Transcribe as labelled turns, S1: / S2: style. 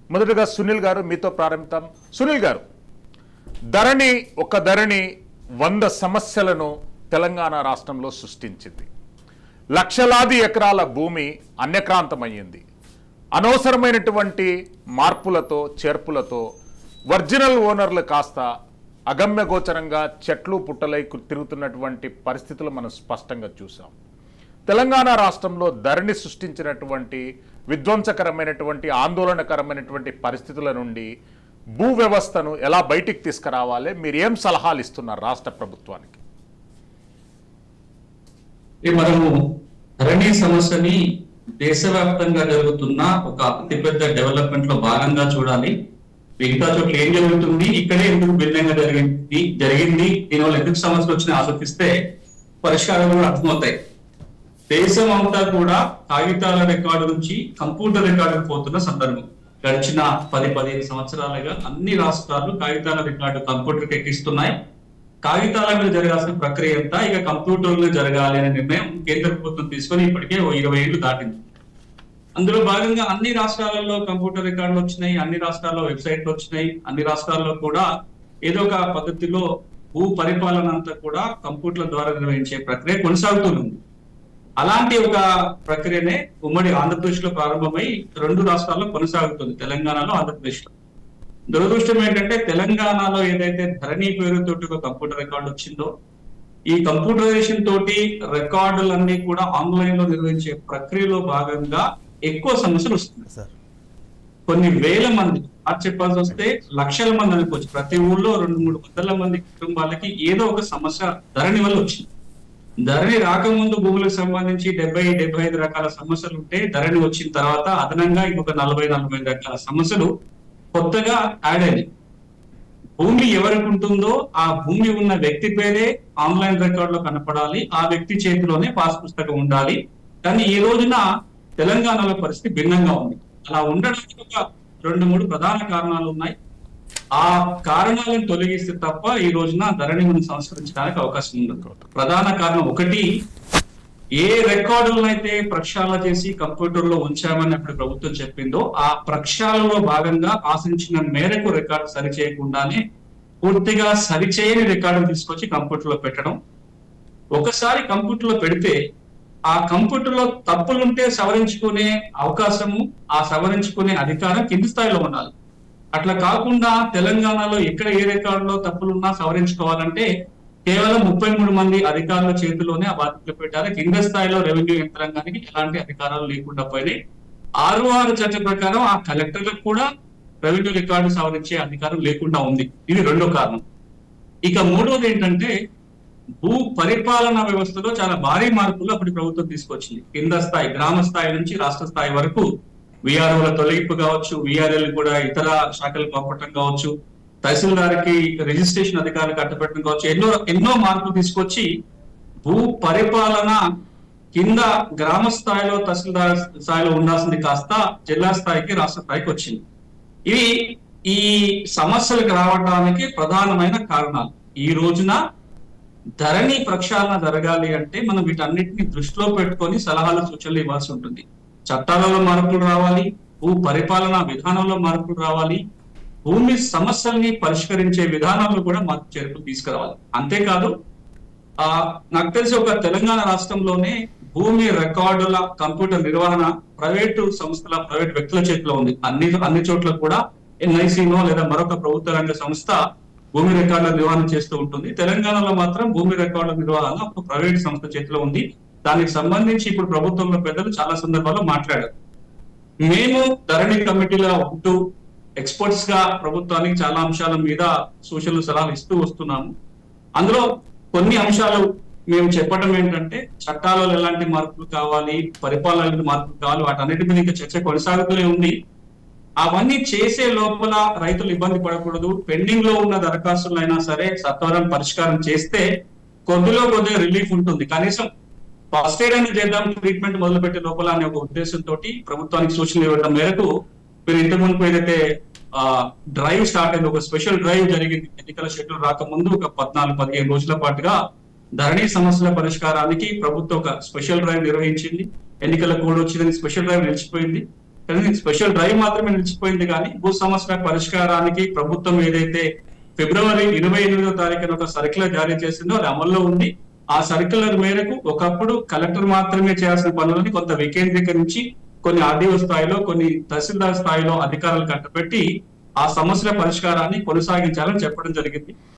S1: మొదటగా సునీల్ గారు మీతో ప్రారంభిద్దాం సునీల్ గారు ధరణి ఒక ధరణి వంద సమస్యలను తెలంగాణ రాష్ట్రంలో సృష్టించింది లక్షలాది ఎకరాల భూమి అన్యక్రాంతమయ్యింది అనవసరమైనటువంటి మార్పులతో చేర్పులతో ఒరిజినల్ ఓనర్లు కాస్త అగమ్యగోచరంగా చెట్లు పుట్టలై కు- తిరుగుతున్నటువంటి పరిస్థితులు మనం స్పష్టంగా చూసాం తెలంగాణ రాష్ట్రంలో ధరణి సృష్టించినటువంటి విధ్వంసకరమైనటువంటి ఆందోళనకరమైనటువంటి పరిస్థితుల నుండి భూ వ్యవస్థను ఎలా బయటికి తీసుకురావాలి మీరు ఏం సలహాలు ఇస్తున్నారు రాష్ట్ర ప్రభుత్వానికి
S2: ఈ మనము ధరణి సమస్యని దేశవ్యాప్తంగా జరుగుతున్న ఒక అతిపెద్ద డెవలప్మెంట్ లో భాగంగా చూడాలి మిగతా చోట్ల ఏం జరుగుతుంది ఇక్కడే ఎందుకు భిన్నంగా జరిగింది జరిగింది దీనివల్ల ఎందుకు సమస్యలు వచ్చినా ఆలోచిస్తే పరిష్కారాలు కూడా అర్థమవుతాయి దేశం అంతా కూడా కాగితాల రికార్డు నుంచి కంప్యూటర్ రికార్డుకు పోతున్న సందర్భం గడిచిన పది పదిహేను సంవత్సరాలుగా అన్ని రాష్ట్రాలు కాగితాల రికార్డు కంప్యూటర్కి ఎక్కిస్తున్నాయి కాగితాల మీద జరగాల్సిన ప్రక్రియ అంతా ఇక కంప్యూటర్ లో జరగాలి అనే నిర్ణయం కేంద్ర ప్రభుత్వం తీసుకొని ఇప్పటికే ఓ ఇరవై ఏళ్ళు దాటింది అందులో భాగంగా అన్ని రాష్ట్రాలలో కంప్యూటర్ రికార్డులు వచ్చినాయి అన్ని రాష్ట్రాల్లో వెబ్సైట్లు వచ్చినాయి అన్ని రాష్ట్రాల్లో కూడా ఏదో ఒక పద్ధతిలో భూ పరిపాలన అంతా కూడా కంప్యూటర్ల ద్వారా నిర్వహించే ప్రక్రియ కొనసాగుతుంది అలాంటి ఒక ప్రక్రియనే ఉమ్మడి ఆంధ్రప్రదేశ్ లో ప్రారంభమై రెండు రాష్ట్రాల్లో కొనసాగుతుంది తెలంగాణలో ఆంధ్రప్రదేశ్ లో దురదృష్టం ఏంటంటే తెలంగాణలో ఏదైతే ధరణి పేరుతోటి ఒక కంప్యూటర్ రికార్డు వచ్చిందో ఈ కంప్యూటరైజేషన్ తోటి రికార్డులన్నీ కూడా ఆన్లైన్ లో నిర్వహించే ప్రక్రియలో భాగంగా ఎక్కువ సమస్యలు వస్తున్నాయి
S3: సార్
S2: కొన్ని వేల మంది ఆ చెప్పాల్సి వస్తే లక్షల మంది అనుకోవచ్చు ప్రతి ఊళ్ళో రెండు మూడు వందల మంది కుటుంబాలకి ఏదో ఒక సమస్య ధరణి వల్ల వచ్చింది ధరణి రాకముందు భూములకు సంబంధించి డెబ్బై డెబ్బై ఐదు రకాల సమస్యలు ఉంటే ధరణి వచ్చిన తర్వాత అదనంగా ఇంకొక నలభై నలభై ఐదు రకాల సమస్యలు కొత్తగా యాడ్ అయినాయి భూమి ఎవరికి ఉంటుందో ఆ భూమి ఉన్న వ్యక్తి పేరే ఆన్లైన్ రికార్డ్ లో కనపడాలి ఆ వ్యక్తి చేతిలోనే పాస్ పుస్తకం ఉండాలి కానీ ఈ రోజున తెలంగాణలో పరిస్థితి భిన్నంగా ఉంది అలా ఉండడానికి ఒక రెండు మూడు ప్రధాన కారణాలు ఉన్నాయి ఆ కారణాలను తొలగిస్తే తప్ప ఈ రోజున ధరణి మనం సంస్కరించడానికి అవకాశం ఉండదు ప్రధాన కారణం ఒకటి ఏ రికార్డులను అయితే ప్రక్షాళన చేసి కంప్యూటర్ లో ఉంచామని అప్పుడు ప్రభుత్వం చెప్పిందో ఆ ప్రక్షాళనలో భాగంగా ఆశించిన మేరకు రికార్డు సరి చేయకుండానే పూర్తిగా సరిచేయని రికార్డు తీసుకొచ్చి కంప్యూటర్ లో పెట్టడం ఒకసారి కంప్యూటర్ లో పెడితే ఆ కంప్యూటర్ లో తప్పులుంటే సవరించుకునే అవకాశము ఆ సవరించుకునే అధికారం కింది స్థాయిలో ఉండాలి అట్లా కాకుండా తెలంగాణలో ఎక్కడ ఏ రికార్డులో తప్పులున్నా సవరించుకోవాలంటే కేవలం ముప్పై మూడు మంది అధికారుల చేతిలోనే ఆ బాధ్యతలు పెట్టారు కింద స్థాయిలో రెవెన్యూ యంత్రాంగానికి ఎలాంటి అధికారాలు లేకుండా పోయినాయి ఆరు ఆరు చట్టం ప్రకారం ఆ కలెక్టర్లకు కూడా రెవెన్యూ రికార్డు సవరించే అధికారం లేకుండా ఉంది ఇది రెండో కారణం ఇక మూడోది ఏంటంటే భూ పరిపాలన వ్యవస్థలో చాలా భారీ మార్పులు అప్పుడు ప్రభుత్వం తీసుకొచ్చింది కింద స్థాయి గ్రామ స్థాయి నుంచి రాష్ట్ర స్థాయి వరకు విఆర్ఓల తొలగింపు కావచ్చు విఆర్ఎల్ కూడా ఇతర శాఖలకు పంపటం కావచ్చు తహసీల్దార్కి రిజిస్ట్రేషన్ అధికారులు కట్టబెట్టడం కావచ్చు ఎన్నో ఎన్నో మార్పులు తీసుకొచ్చి భూ పరిపాలన కింద గ్రామ స్థాయిలో తహసీల్దార్ స్థాయిలో ఉండాల్సింది కాస్త జిల్లా స్థాయికి రాష్ట్ర స్థాయికి వచ్చింది ఇవి ఈ సమస్యలకు రావడానికి ప్రధానమైన కారణాలు ఈ రోజున ధరణి ప్రక్షాళన జరగాలి అంటే మనం వీటన్నిటిని దృష్టిలో పెట్టుకొని సలహాలు సూచనలు ఇవ్వాల్సి ఉంటుంది చట్టాలలో మార్పులు రావాలి భూ పరిపాలన విధానంలో మార్పులు రావాలి భూమి సమస్యల్ని పరిష్కరించే విధానంలో కూడా మార్పు చేర్పులు తీసుకురావాలి అంతేకాదు ఆ నాకు తెలిసి ఒక తెలంగాణ రాష్ట్రంలోనే భూమి రికార్డుల కంప్యూటర్ నిర్వహణ ప్రైవేటు సంస్థల ప్రైవేట్ వ్యక్తుల చేతిలో ఉంది అన్ని అన్ని చోట్ల కూడా ఎన్ఐసినో లేదా మరొక ప్రభుత్వ రంగ సంస్థ భూమి రికార్డుల నిర్వహణ చేస్తూ ఉంటుంది తెలంగాణలో మాత్రం భూమి రికార్డుల నిర్వహణ ఒక ప్రైవేట్ సంస్థ చేతిలో ఉంది దానికి సంబంధించి ఇప్పుడు ప్రభుత్వంలో పెద్దలు చాలా సందర్భాల్లో మాట్లాడారు మేము ధరణి కమిటీలో ఉంటూ ఎక్స్పర్ట్స్ గా ప్రభుత్వానికి చాలా అంశాల మీద సూచనలు సలహాలు ఇస్తూ వస్తున్నాము అందులో కొన్ని అంశాలు మేము చెప్పడం ఏంటంటే చట్టాలలో ఎలాంటి మార్పులు కావాలి పరిపాలన ఎలాంటి మార్పులు కావాలి వాటన్నిటి మీద ఇంకా చర్చ కొనసాగుతూనే ఉంది అవన్నీ చేసే లోపల రైతులు ఇబ్బంది పడకూడదు పెండింగ్ లో ఉన్న దరఖాస్తులైనా సరే సత్వరం పరిష్కారం చేస్తే కొద్దిలో కొద్దిగా రిలీఫ్ ఉంటుంది కనీసం ఫస్ట్ ఎయిడ్ అనేది చేద్దాం ట్రీట్మెంట్ మొదలు పెట్టే లోపల అనే ఒక ఉద్దేశంతో ప్రభుత్వానికి సూచనలు ఇవ్వడం మేరకు మీరు ఇంతకు మునుపు ఏదైతే డ్రైవ్ స్టార్ట్ అయింది ఒక స్పెషల్ డ్రైవ్ జరిగింది ఎన్నికల షెడ్యూల్ రాకముందు ఒక పద్నాలుగు పదిహేను రోజుల పాటుగా ధరణి సమస్యల పరిష్కారానికి ప్రభుత్వం ఒక స్పెషల్ డ్రైవ్ నిర్వహించింది ఎన్నికల కోడ్ వచ్చిందని స్పెషల్ డ్రైవ్ నిలిచిపోయింది కానీ స్పెషల్ డ్రైవ్ మాత్రమే నిలిచిపోయింది కానీ భూ సమస్యల పరిష్కారానికి ప్రభుత్వం ఏదైతే ఫిబ్రవరి ఇరవై ఎనిమిదో తారీఖున ఒక సర్క్యులర్ జారీ చేసిందో అది అమల్లో ఉంది ఆ సర్క్యులర్ మేరకు ఒకప్పుడు కలెక్టర్ మాత్రమే చేయాల్సిన పనులని కొంత వికేంద్రీకరించి కొన్ని ఆర్డీఓ స్థాయిలో కొన్ని తహసీల్దార్ స్థాయిలో అధికారులు కట్టబెట్టి ఆ సమస్యల పరిష్కారాన్ని కొనసాగించాలని చెప్పడం జరిగింది